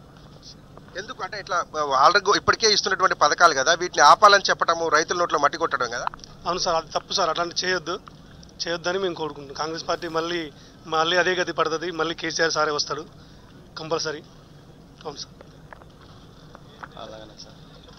F: ఎందుకు అంటే ఇట్లా ఆల్రెడీ ఇప్పటికే ఇస్తున్నటువంటి పథకాలు కదా వీటిని ఆపాలని చెప్పటము రైతుల నోట్లో మట్టి కొట్టడం కదా
G: అవును సార్ అది తప్పు సార్ అట్లాంటి చేయొద్దు చేయొద్దని మేము కోరుకుంటున్నాం కాంగ్రెస్ పార్టీ మళ్ళీ మళ్ళీ అదే గతి పడుతుంది మళ్ళీ కేసీఆర్ సారే వస్తాడు కంపల్సరీ అవును సార్
H: అలాగనే సార్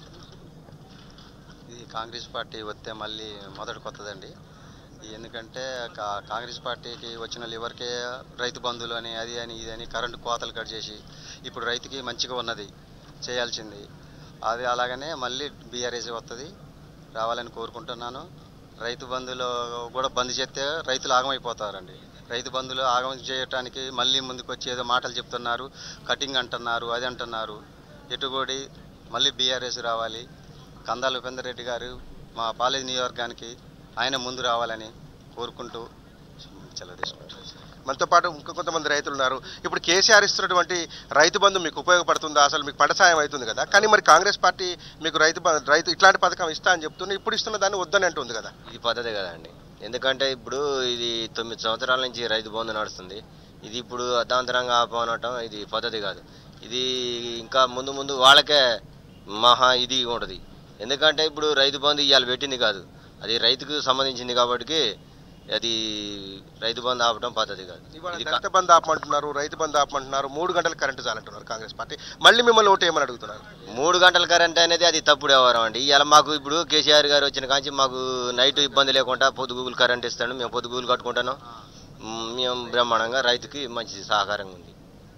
H: ఇది కాంగ్రెస్ పార్టీ వస్తే మళ్ళీ మొదటి కొత్తదండి ఎందుకంటే కా- కాంగ్రెస్ పార్టీకి వచ్చిన లివర్కే రైతు బంధువులు అని అది అని ఇది అని కరెంటు కోతలు కట్ చేసి ఇప్పుడు రైతుకి మంచిగా ఉన్నది చేయాల్సింది అది అలాగనే మళ్ళీ బీఆర్ఎస్ వస్తుంది రావాలని కోరుకుంటున్నాను రైతు బంధువులు కూడా బంద్ చేస్తే రైతులు ఆగమైపోతారండి రైతు బంధువులు ఆగం చేయటానికి మళ్ళీ ముందుకు వచ్చి ఏదో మాటలు చెప్తున్నారు కటింగ్ అంటున్నారు అది అంటున్నారు ఎటుగోడి మళ్ళీ బీఆర్ఎస్ రావాలి కందాల ఉపేందర్ రెడ్డి గారు మా పాలేజ్ నియోజకవర్గానికి ఆయన ముందు రావాలని కోరుకుంటూ సెలవు తీసుకుంటాను
F: మనతో పాటు ఇంకా కొంతమంది రైతులు ఉన్నారు ఇప్పుడు కేసీఆర్ ఇస్తున్నటువంటి రైతు బంధు మీకు ఉపయోగపడుతుందా అసలు మీకు పంట సాయం అవుతుంది కదా కానీ మరి కాంగ్రెస్ పార్టీ మీకు రైతు బ- రైతు ఇట్లాంటి పథకం ఇస్తా అని చెప్తుంది ఇప్పుడు ఇస్తున్న దాన్ని వద్దని అంటుంది కదా
H: ఇది పద్ధతి కదండి
I: ఎందుకంటే ఇప్పుడు ఇది తొమ్మిది సంవత్సరాల నుంచి రైతు బంధు నడుస్తుంది ఇది ఇప్పుడు అర్ధాంతరంగా ఆపనటం ఇది పద్ధతి కాదు ఇది ఇంకా ముందు ముందు వాళ్ళకే మహా ఇది ఉంటుంది ఎందుకంటే ఇప్పుడు రైతు బంధు ఇవాళ పెట్టింది కాదు అది రైతుకు సంబంధించింది కాబట్టి అది రైతు బంధు ఆపడం పద్ధతి కాదు
F: ఇవాళ
I: ఇది
F: దళిత బంధు ఆపమంటున్నారు రైతు బంధు ఆపమంటున్నారు మూడు గంటలు కరెంటు చాలంటున్నారు కాంగ్రెస్ పార్టీ మళ్ళీ మిమ్మల్ని ఓటు ఏమని అడుగుతున్నారు
I: మూడు గంటల కరెంట్ అనేది అది తప్పుడు వ్యవహారం అండి ఇవాళ మాకు ఇప్పుడు కేసీఆర్ గారు వచ్చిన కాంచి మాకు నైట్ ఇబ్బంది లేకుండా పొద్దుగూగులు కరెంట్ ఇస్తాడు మేము పొద్దుగూగులు కట్టుకుంటాను మ్, మేము బ్రహ్మాండంగా రైతుకి మంచి సహకారంగా ఉంది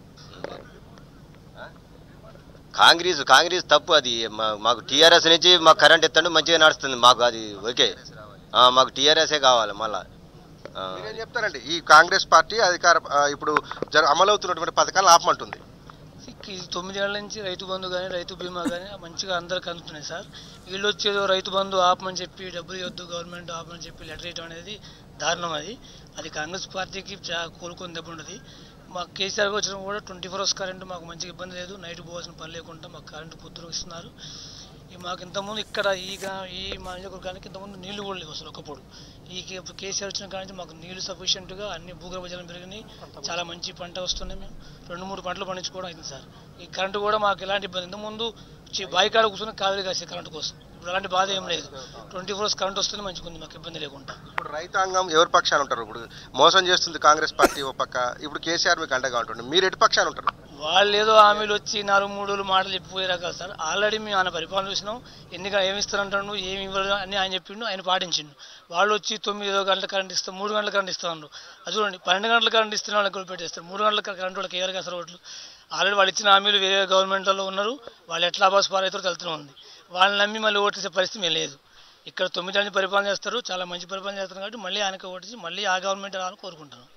I: కాంగ్రెస్ కాంగ్రెస్ తప్పు అది మా- మాకు టీఆర్ఎస్ నుంచి మాకు కరెంట్ ఇస్తాడు మంచిగా నడుస్తుంది మాకు అది ఓకే ఆ, మాకు టీఆర్ఎస్ఏ కావాలి మళ్ళా ఆ.
F: మీరేం చెప్తారండి ఈ కాంగ్రెస్ పార్టీ అధికార ఆ, ఇప్పుడు జర అమలవుతున్నటువంటి పథకాలను ఆపమంటుంది
J: ఈ తొమ్మిదేళ్ల నుంచి రైతు బంధు కానీ రైతు బీమా కానీ మంచిగా అందరికి అందుతున్నాయి సార్ వీళ్ళు వచ్చేదో రైతు బంధు ఆపమని చెప్పి డబ్బులు ఇవ్వద్దు గవర్నమెంట్ ఆపమని చెప్పి లెటర్ ఇవ్వడం అనేది దారుణం అది అది కాంగ్రెస్ పార్టీకి చా- కోలుకొని దెబ్బ ఉండదు మాకు కేసీఆర్ గారు వచ్చిన కూడా ట్వంటీ ఫోర్ అవర్స్ కరెంట్ మాకు మంచిగా ఇబ్బంది లేదు నైట్ పోవాల్సిన పని లేకుండా మాకు కరెంటు పొద్దున ఇస్తున్నారు ఈ మాకు ఇంతకుముందు ఇక్కడ ఈ గా- ఈ మా నియోజకవర్గానికి ఇంతకుముందు నీళ్లు కూడా లేవు అసలు ఒకప్పుడు ఈ కే- కేసీఆర్ వచ్చిన కాడ నుంచి మాకు నీళ్లు సఫిషియెంట్గా అన్ని భూగర్భ జలం పెరిగినాయి చాలా మంచి పంట వస్తున్నాయి మేము రెండు మూడు పంటలు పండించుకోవడం అయింది సార్ ఈ కరెంటు కూడా మాకు ఎలాంటి ఇబ్బంది ఇంతకుముందు చి- బావి కాడ కూర్చొని కావేరి కాసే కరెంటు కోసం ఇప్పుడు అలాంటి బాధ ఏం లేదు ట్వంటీ ఫోర్ అవర్స్ కరెంట్ వస్తుంది మంచిగా ఉంది మాకు ఇబ్బంది లేకుండా
F: ఇప్పుడు రైతాంగం ఎవరి పక్షాన ఉంటారు ఇప్పుడు మోసం చేస్తుంది కాంగ్రెస్ పార్టీ ఓ పక్క ఇప్పుడు కేసీఆర్ మీకు అండగా ఉంటుంది మీరు ఎటు పక్షాన ఉంటారు
J: వాళ్ళు ఏదో హామీలు వచ్చి నాలుగు మూడు రోజులు మాటలు చెప్పిపోయే రకాలు సార్ ఆల్రెడీ మేము ఆయన పరిపాలన చూసినాం ఎన్నిక ఏమి ఇస్తారంటాడు ఏమి ఇవ్వరు అని ఆయన చెప్పిండు ఆయన పాటించిండు వాళ్ళు వచ్చి తొమ్మిది ఐదో గంటల కరెంట్ ఇస్తాం మూడు గంటల కరెంట్ ఇస్తాను అది చూడండి పన్నెండు గంటల కరెంట్ ఇస్తున్న వాళ్ళకి కూడా పెట్టేస్తారు మూడు గంటల కరెంట్ వాళ్ళకి ఎవరికి అసలు ఓట్లు ఆల్రెడీ వాళ్ళు ఇచ్చిన హామీలు వేరే గవర్నమెంట్లో ఉన్నారు వాళ్ళు ఎట్లా బస్ పాలవుతారో తెలుతూనే ఉంది వాళ్ళని నమ్మి మళ్ళీ ఓటేసే పరిస్థితి మేము లేదు ఇక్కడ తొమ్మిది నుంచి పరిపాలన చేస్తారు చాలా మంచి పరిపాలన చేస్తారు కాబట్టి మళ్ళీ ఆయనకు ఓటేసి మళ్ళీ ఆ గవర్నమెంట్ రావాలని కోరుకుంటున్నాను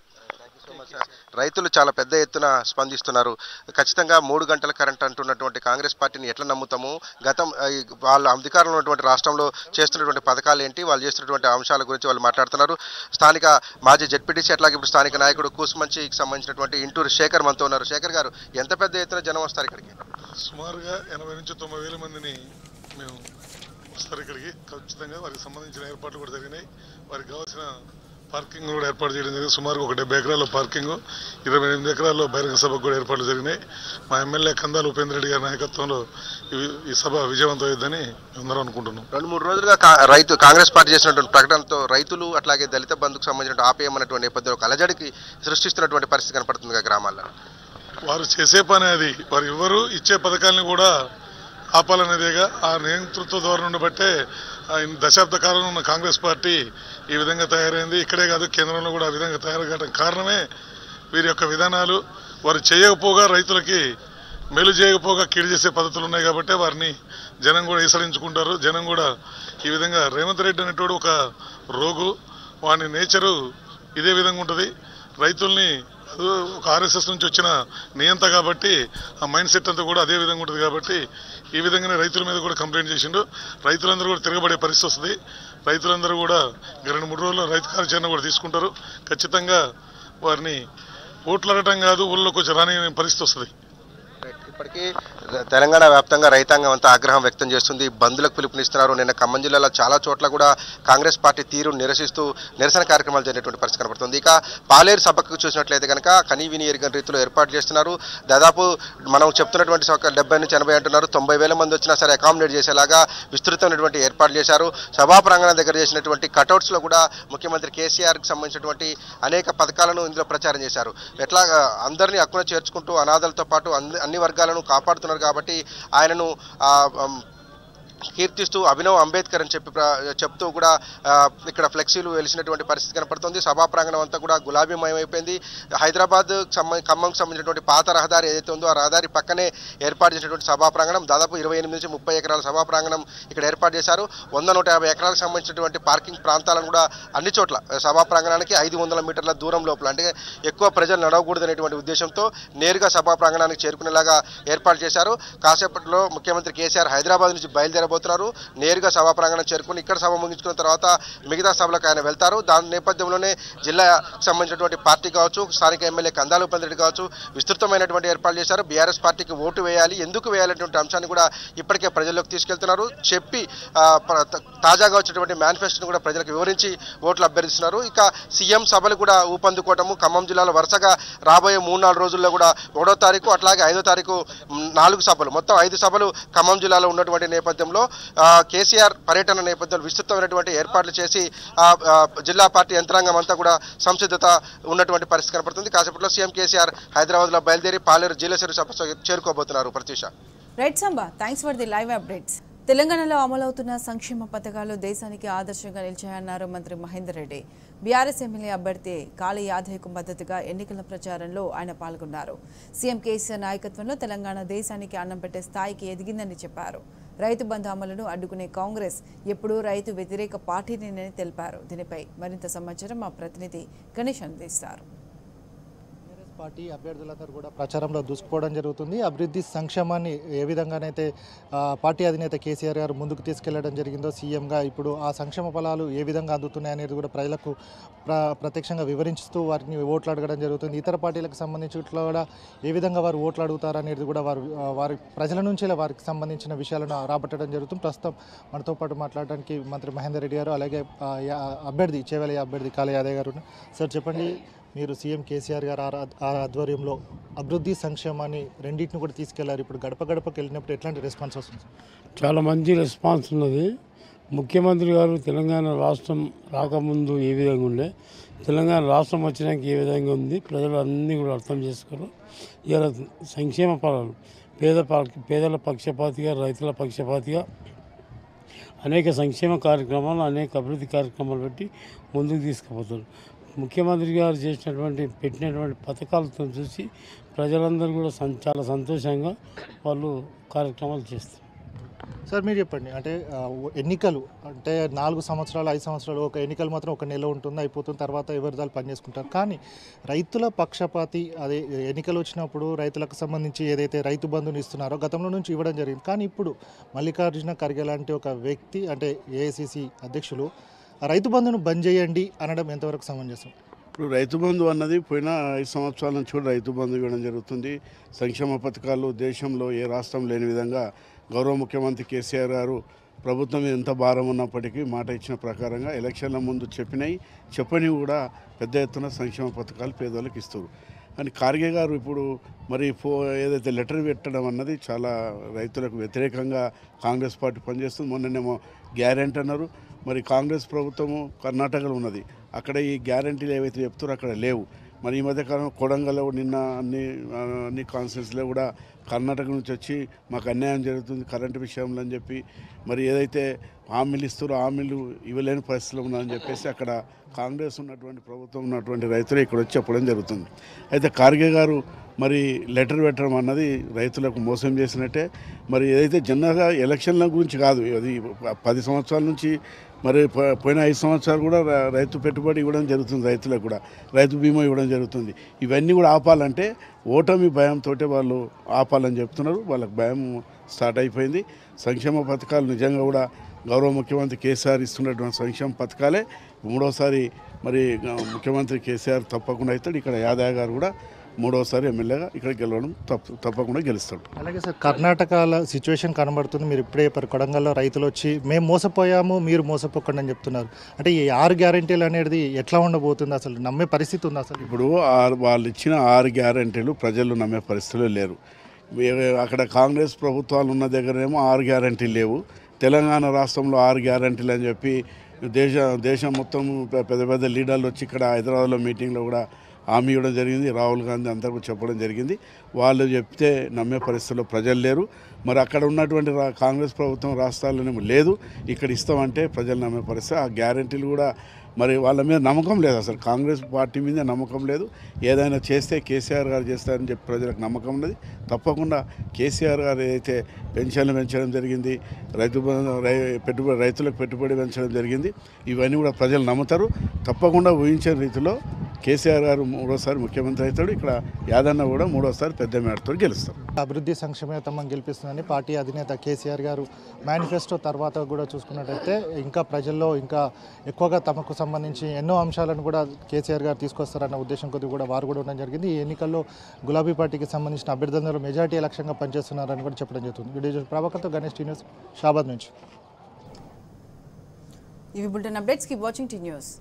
F: రైతులు చాలా పెద్ద ఎత్తున స్పందిస్తున్నారు ఖచ్చితంగా మూడు గంటల కరెంట్ అంటున్నటువంటి కాంగ్రెస్ పార్టీని ఎట్లా నమ్ముతాము గతం ఆ, ఈ వాళ్ళ అధికారంలో ఉన్నటువంటి రాష్ట్రంలో చేస్తున్నటువంటి పథకాలు ఏంటి వాళ్ళు చేస్తున్నటువంటి అంశాల గురించి వాళ్ళు మాట్లాడుతున్నారు స్థానిక మాజీ జెడ్పీటీసీ అట్లాగే ఇప్పుడు స్థానిక నాయకుడు కూసుమంచికి సంబంధించినటువంటి ఇంటూరు శేఖర్ మనతో ఉన్నారు శేఖర్ గారు ఎంత పెద్ద ఎత్తున జనం వస్తారు ఇక్కడికి
K: సుమారుగా ఎనభై నుంచి తొంభై వేల మందిని మేము వస్తారు ఇక్కడికి ఖచ్చితంగా వారికి సంబంధించిన ఏర్పాట్లు కూడా జరిగినాయి వారికి కావాల్సిన పార్కింగ్ కూడా ఏర్పాటు చేయడం జరిగింది సుమారుగా ఒక డెబ్బై ఎకరాల పార్కింగ్ ఇరవై ఎనిమిది ఎకరాల్లో బహిరంగ సభకు కూడా ఏర్పాట్లు జరిగినాయి మా ఎమ్మెల్యే కందాల ఉపేంద్ర రెడ్డి గారి నాయకత్వంలో ఈ- ఈ సభ విజయవంతం అయ్యిద్దని అందరం అనుకుంటున్నాం
F: రెండు మూడు రోజులుగా కా- రైతు కాంగ్రెస్ పార్టీ చేసినటువంటి ప్రకటనతో రైతులు అట్లాగే దళిత బంధుకు సంబంధించిన ఆపేయమన్నటువంటి నేపథ్యంలో ఒక అలజడికి సృష్టిస్తున్నటువంటి పరిస్థితి కనపడుతుంది కదా గ్రామాల్లో
K: వారు చేసే పని అది వారు ఎవరు ఇచ్చే పథకాలను కూడా ఆపాలనేదేగా ఆ నేతృత్వ ధోరణి బట్టే ఆ ఇన్ని దశాబ్ద కాలంలో ఉన్న కాంగ్రెస్ పార్టీ ఈ విధంగా తయారైంది ఇక్కడే కాదు కేంద్రంలో కూడా ఆ విధంగా తయారు కావడం కారణమే వీరి యొక్క విధానాలు వారు చేయకపోగా రైతులకి మేలు చేయకపోగా కీడు చేసే పద్ధతులు ఉన్నాయి కాబట్టి వారిని జనం కూడా ఈసడించుకుంటారు జనం కూడా ఈ విధంగా రేవంత్ రెడ్డి అనేటోడు ఒక రోగు వాని నేచరు ఇదే విధంగా ఉంటుంది రైతుల్ని అది ఒక ఆర్ఎస్ఎస్ నుంచి వచ్చిన నియంత కాబట్టి ఆ మైండ్ సెట్ అంతా కూడా అదే విధంగా ఉంటుంది కాబట్టి ఈ విధంగానే రైతుల మీద కూడా కంప్లైంట్ చేసిండు రైతులందరూ కూడా తిరగబడే పరిస్థితి వస్తుంది రైతులందరూ కూడా ఇంక రెండు మూడు రోజుల్లో రైతు కార్యాచరణ కూడా తీసుకుంటారు ఖచ్చితంగా వారిని ఓట్లు అడగటం కాదు ఊళ్ళోకి వచ్చి రాని పరిస్థితి వస్తుంది
F: ఇప్పటికీ తెలంగాణ వ్యాప్తంగా రైతాంగం అంతా ఆగ్రహం వ్యక్తం చేస్తుంది బంద్లకు పిలుపునిస్తున్నారు నిన్న ఖమ్మం జిల్లాలో చాలా చోట్ల కూడా కాంగ్రెస్ పార్టీ తీరు నిరసిస్తూ నిరసన కార్యక్రమాలు జరిగినటువంటి పరిస్థితి కనబడుతుంది ఇక పాలేరు సభకు చూసినట్లయితే కనుక కనీవిని ఎరిగిన రీతిలో ఏర్పాటు చేస్తున్నారు దాదాపు మనం చెప్తున్నటువంటి ఒక డెబ్బై నుంచి ఎనభై అంటున్నారు తొంభై వేల మంది వచ్చినా సరే అకామిడేట్ చేసేలాగా విస్తృతమైనటువంటి ఏర్పాట్లు చేశారు సభా ప్రాంగణం దగ్గర చేసినటువంటి కటౌట్స్ లో కూడా ముఖ్యమంత్రి కేసీఆర్ కి సంబంధించినటువంటి అనేక పథకాలను ఇందులో ప్రచారం చేశారు ఎట్లా ఆ, అందరినీ హక్కున చేర్చుకుంటూ అనాథలతో పాటు అన్ని అన్ని వర్గాలను కాపాడుతున్నారు కాబట్టి ఆయనను ఆ, అమ్, కీర్తిస్తూ అభినవ్ అంబేద్కర్ అని చెప్పి ప్ర- చెప్తూ కూడా ఆ, ఇక్కడ ఫ్లెక్సీలు వెలిసినటువంటి పరిస్థితి కనపడుతుంది సభా ప్రాంగణం అంతా కూడా గులాబీమయమైపోయింది హైదరాబాద్ సంబ- ఖమ్మంకి సంబంధించినటువంటి పాత రహదారి ఏదైతే ఉందో ఆ రహదారి పక్కనే ఏర్పాటు చేసినటువంటి సభా ప్రాంగణం దాదాపు ఇరవై ఎనిమిది నుంచి ముప్పై ఎకరాల సభా ప్రాంగణం ఇక్కడ ఏర్పాటు చేశారు వంద నూట యాభై ఎకరాలకు సంబంధించినటువంటి పార్కింగ్ ప్రాంతాలను కూడా అన్ని చోట్ల సభా ప్రాంగణానికి ఐదు వందల మీటర్ల దూరం లోపల అంటే ఎక్కువ ప్రజలు నడవకూడదు అనేటువంటి ఉద్దేశంతో నేరుగా సభా ప్రాంగణానికి చేరుకునేలాగా ఏర్పాటు చేశారు కాసేపట్లో ముఖ్యమంత్రి కేసీఆర్ హైదరాబాద్ నుంచి బయలుదేర బయలుదేరబోతున్నారు నేరుగా సభా ప్రాంగణం చేరుకుని ఇక్కడ సభ ముగించుకున్న తర్వాత మిగతా సభలకు ఆయన వెళ్తారు దాని నేపథ్యంలోనే జిల్లాకు సంబంధించినటువంటి పార్టీ కావచ్చు స్థానిక ఎమ్మెల్యే కందాలు ఉపేంద్రెడ్డి కావచ్చు విస్తృతమైనటువంటి ఏర్పాట్లు చేశారు బీఆర్ఎస్ పార్టీకి ఓటు వేయాలి ఎందుకు వేయాలనేటువంటి అంశాన్ని కూడా ఇప్పటికే ప్రజల్లోకి తీసుకెళ్తున్నారు చెప్పి ఆ, ప్ర- తాజాగా వచ్చినటువంటి మేనిఫెస్టోని కూడా ప్రజలకు వివరించి ఓట్లు అభ్యర్థిస్తున్నారు ఇక సీఎం సభలు కూడా ఊపందుకోవటము ఖమ్మం జిల్లాలో వరుసగా రాబోయే మూడు నాలుగు రోజుల్లో కూడా ఒకటో తారీఖు అట్లాగే ఐదో తారీఖు మ్, నాలుగు సభలు మొత్తం ఐదు సభలు ఖమ్మం జిల్లాలో ఉన్నటువంటి నేపథ్యంలో ఆ, కేసీఆర్ పర్యటన నేపథ్యంలో విస్తృతమైనటువంటి ఏర్పాట్లు చేసి ఆ, ఆ, జిల్లా పార్టీ యంత్రాంగం అంతా కూడా సంసిద్ధత ఉన్నటువంటి పరిస్థితి కనపడుతుంది కాసేపట్లో సీఎం కేసీఆర్ హైదరాబాద్లో బయలుదేరి పాలేరు జిల్లా సభ చేరుకోబోతున్నారు Pratyusha
E: right Samba thanks for the live updates తెలంగాణలో అమలవుతున్న సంక్షేమ పథకాలు దేశానికి ఆదర్శంగా నిలిచాయన్నారు మంత్రి మహేందర్ రెడ్డి బీఆర్ఎస్ ఎమ్మెల్యే అభ్యర్థి కాళీ యాదయ్కు మద్దతుగా ఎన్నికల ప్రచారంలో ఆయన పాల్గొన్నారు సీఎం కేసీఆర్ నాయకత్వంలో తెలంగాణ దేశానికి అన్నం పెట్టే స్థాయికి ఎదిగిందని చెప్పారు రైతు బంధు అమలును అడ్డుకునే కాంగ్రెస్ ఎప్పుడూ రైతు వ్యతిరేక పార్టీనేనని తెలిపారు దీనిపై మరింత సమాచారం మా ప్రతినిధి గణేష్ అందిస్తారు
L: కాంగ్రెస్ పార్టీ అభ్యర్థులందరూ కూడా ప్రచారంలో దూసుకుపోవడం జరుగుతుంది అభివృద్ధి సంక్షేమాన్ని ఏ విధంగానైతే ఆ, పార్టీ అధినేత కేసీఆర్ గారు ముందుకు తీసుకెళ్లడం జరిగిందో సీఎంగా ఇప్పుడు ఆ సంక్షేమ ఫలాలు ఏ విధంగా అందుతున్నాయి అనేది కూడా ప్రజలకు ప్ర ప్రత్యక్షంగా వివరిస్తూ వారిని ఓట్లు అడగడం జరుగుతుంది ఇతర పార్టీలకు సంబంధించి ఇట్లా కూడా ఏ విధంగా వారు ఓట్లు అడుగుతారు అనేది కూడా వారు ఆ, వారి ప్రజల నుంచే వారికి సంబంధించిన విషయాలను రాబట్టడం జరుగుతుంది ప్రస్తుతం మనతో పాటు మాట్లాడడానికి మంత్రి మహేందర్ రెడ్డి గారు అలాగే ఆ, యా- అభ్యర్థి చేవెల అభ్యర్థి కాళ యాదవ్ గారు ఉన్నారు. సార్ చెప్పండి మీరు సీఎం కేసీఆర్ గారు ఆ రా- ఆ ఆధ్వర్యంలో అభివృద్ధి సంక్షేమాన్ని రెండింటిని కూడా తీసుకెళ్లారు ఇప్పుడు గడప గడపకి వెళ్ళినప్పుడు ఎట్లాంటి రెస్పాన్స్ వస్తుంది
M: చాలా మంచి రెస్పాన్స్ ఉన్నది ముఖ్యమంత్రి గారు తెలంగాణ రాష్ట్రం రాకముందు ఏ విధంగా ఉండే తెలంగాణ రాష్ట్రం వచ్చినాక ఏ విధంగా ఉంది ప్రజలు అన్నీ కూడా అర్థం చేసుకోరు ఇలా సంక్షేమ ఫలాలు పేద ప- పేదల పక్షపాతిగా రైతుల పక్షపాతిగా అనేక సంక్షేమ కార్యక్రమాలు అనేక అభివృద్ధి కార్యక్రమాలు పెట్టి ముందుకు తీసుకుపోతారు ముఖ్యమంత్రి గారు చేసినటువంటి పెట్టినటువంటి పథకాలతో చూసి ప్రజలందరూ కూడా సం- చాలా సంతోషంగా వాళ్ళు కార్యక్రమాలు చేస్తారు
L: సార్ మీరు చెప్పండి అంటే ఆ, ఎన్నికలు అంటే నాలుగు సంవత్సరాలు ఐదు సంవత్సరాలు ఒక ఎన్నికలు మాత్రం ఒక నెల ఉంటుంది అయిపోతుంది తర్వాత ఎవరిదాలు పనిచేసుకుంటారు కానీ రైతుల పక్షపాతి అదే ఎన్నికలు వచ్చినప్పుడు రైతులకు సంబంధించి ఏదైతే రైతు బంధుని ఇస్తున్నారో గతంలో నుంచి ఇవ్వడం జరిగింది కానీ ఇప్పుడు మల్లికార్జున ఖర్గే లాంటి ఒక వ్యక్తి అంటే ఏఐసిసి అధ్యక్షులు ఆ రైతు బంధును బంద్ చేయండి అనడం ఎంతవరకు సమంజసం
N: ఇప్పుడు రైతు బంధు అన్నది పోయిన ఐదు సంవత్సరాల నుంచి కూడా రైతు బంధు ఇవ్వడం జరుగుతుంది సంక్షేమ పథకాలు దేశంలో ఏ రాష్ట్రం లేని విధంగా గౌరవ ముఖ్యమంత్రి కేసీఆర్ గారు ప్రభుత్వం మీద ఎంత భారం ఉన్నప్పటికీ మాట ఇచ్చిన ప్రకారంగా ఎలక్షన్ల ముందు చెప్పినవి చెప్పని కూడా పెద్ద ఎత్తున సంక్షేమ పథకాలు పేదోళ్ళకి ఇస్తారు అని ఖార్గే గారు ఇప్పుడు మరి ఫో ఏదైతే లెటర్ పెట్టడం అన్నది చాలా రైతులకు వ్యతిరేకంగా కాంగ్రెస్ పార్టీ పనిచేస్తుంది మొన్ననేమో గ్యారెంటీ అన్నారు మరి కాంగ్రెస్ ప్రభుత్వము కర్ణాటకలో ఉన్నది అక్కడ ఈ గ్యారంటీలు ఏవైతే చెప్తారో అక్కడ లేవు మరి ఈ మధ్యకాలం కొడంగల్లో నిన్న అన్ని ఆ, అన్ని కాన్స్టిట్యూన్సీలో కూడా కర్ణాటక నుంచి వచ్చి మాకు అన్యాయం జరుగుతుంది కరెంటు విషయంలో అని చెప్పి మరి ఏదైతే హామీలు ఇస్తారో హామీలు ఇవ్వలేని పరిస్థితులు ఉన్నారని చెప్పేసి అక్కడ కాంగ్రెస్ ఉన్నటువంటి ప్రభుత్వం ఉన్నటువంటి రైతులు ఇక్కడ వచ్చి చెప్పడం జరుగుతుంది అయితే ఖార్గే గారు మరి లెటర్ పెట్టడం అన్నది రైతులకు మోసం చేసినట్టే మరి ఏదైతే జనరల్గా ఎలక్షన్ల గురించి కాదు అది పది సంవత్సరాల నుంచి మరి ప- పోయిన ఐదు సంవత్సరాలు కూడా ర- రైతు పెట్టుబడి ఇవ్వడం జరుగుతుంది రైతులకు కూడా రైతు బీమా ఇవ్వడం జరుగుతుంది ఇవన్నీ కూడా ఆపాలంటే ఓటమి భయంతో వాళ్ళు ఆపాలని చెప్తున్నారు వాళ్ళకి భయం స్టార్ట్ అయిపోయింది సంక్షేమ పథకాలు నిజంగా కూడా గౌరవ ముఖ్యమంత్రి కేసీఆర్ ఇస్తున్నటువంటి సంక్షేమ పథకాలే మూడోసారి మరి గ- ముఖ్యమంత్రి కేసీఆర్ తప్పకుండా అవుతాడు ఇక్కడ యాదవ్ గారు కూడా మూడోసారి ఎమ్మెల్యేగా ఇక్కడ గెలవడం తప్ప తప్పకుండా గెలుస్తాడు
L: అలాగే సార్ కర్ణాటకలో సిచ్యువేషన్ కనబడుతుంది మీరు ఇప్పుడే చెప్పారు కొడంగల్లో రైతులు వచ్చి మేము మోసపోయాము మీరు మోసపోకండి అని చెప్తున్నారు అంటే ఈ ఆరు గ్యారెంటీలు అనేది ఎట్లా ఉండబోతుంది అసలు నమ్మే పరిస్థితి ఉంది అసలు
N: ఇప్పుడు ఆరు వాళ్ళు ఇచ్చిన ఆరు గ్యారంటీలు ప్రజలు నమ్మే పరిస్థితులు లేరు వే- అక్కడ కాంగ్రెస్ ప్రభుత్వాలు ఉన్న దగ్గరేమో ఆరు గ్యారంటీలు లేవు తెలంగాణ రాష్ట్రంలో ఆరు గ్యారంటీలు అని చెప్పి దేశ దేశం మొత్తం పె- పెద్ద పెద్ద లీడర్లు వచ్చి ఇక్కడ హైదరాబాద్లో మీటింగ్లో కూడా హామీ ఇవ్వడం జరిగింది రాహుల్ గాంధీ అంతా కూడా చెప్పడం జరిగింది వాళ్ళు చెప్తే నమ్మే పరిస్థితుల్లో ప్రజలు లేరు మరి అక్కడ ఉన్నటువంటి రా- కాంగ్రెస్ ప్రభుత్వం రాష్ట్రాల్లోనేమో లేదు ఇక్కడ ఇస్తామంటే ప్రజలు నమ్మే పరిస్థితి ఆ గ్యారంటీలు కూడా మరి వాళ్ళ మీద నమ్మకం లేదు అసలు కాంగ్రెస్ పార్టీ మీద నమ్మకం లేదు ఏదైనా చేస్తే కేసీఆర్ గారు చేస్తారని చెప్పి ప్రజలకు నమ్మకం ఉన్నది తప్పకుండా కేసీఆర్ గారు ఏదైతే పెన్షన్లు పెంచడం జరిగింది రైతు బంధు- రై పెట్టుబడి రైతులకు పెట్టుబడి పెంచడం జరిగింది ఇవన్నీ కూడా ప్రజలు నమ్ముతారు తప్పకుండా ఊహించే రీతిలో కేసీఆర్ గారు మూడోసారి ముఖ్యమంత్రి అవుతాడు ఇక్కడ యాదన్న కూడా మూడోసారి పెద్ద మేడతో గెలుస్తారు
L: అభివృద్ధి సంక్షేమే తమను గెలిపిస్తుందని పార్టీ అధినేత కేసీఆర్ గారు మేనిఫెస్టో తర్వాత కూడా చూసుకున్నట్టయితే ఇంకా ప్రజల్లో ఇంకా ఎక్కువగా తమకు సంబంధించి ఎన్నో అంశాలను కూడా కేసీఆర్ గారు తీసుకొస్తారన్న ఉద్దేశం కొద్ది కూడా వారు కూడా ఉండడం జరిగింది ఈ ఎన్నికల్లో గులాబీ పార్టీకి సంబంధించిన అభ్యర్థులందరూ మెజార్టీ లక్ష్యంగా పనిచేస్తున్నారని కూడా చెప్పడం జరుగుతుంది వీడియో ప్రభాకర్తో గణేష్ టీ న్యూస్ షాబాద్ నుంచి
E: ఇవి bulletin updates keep watching T news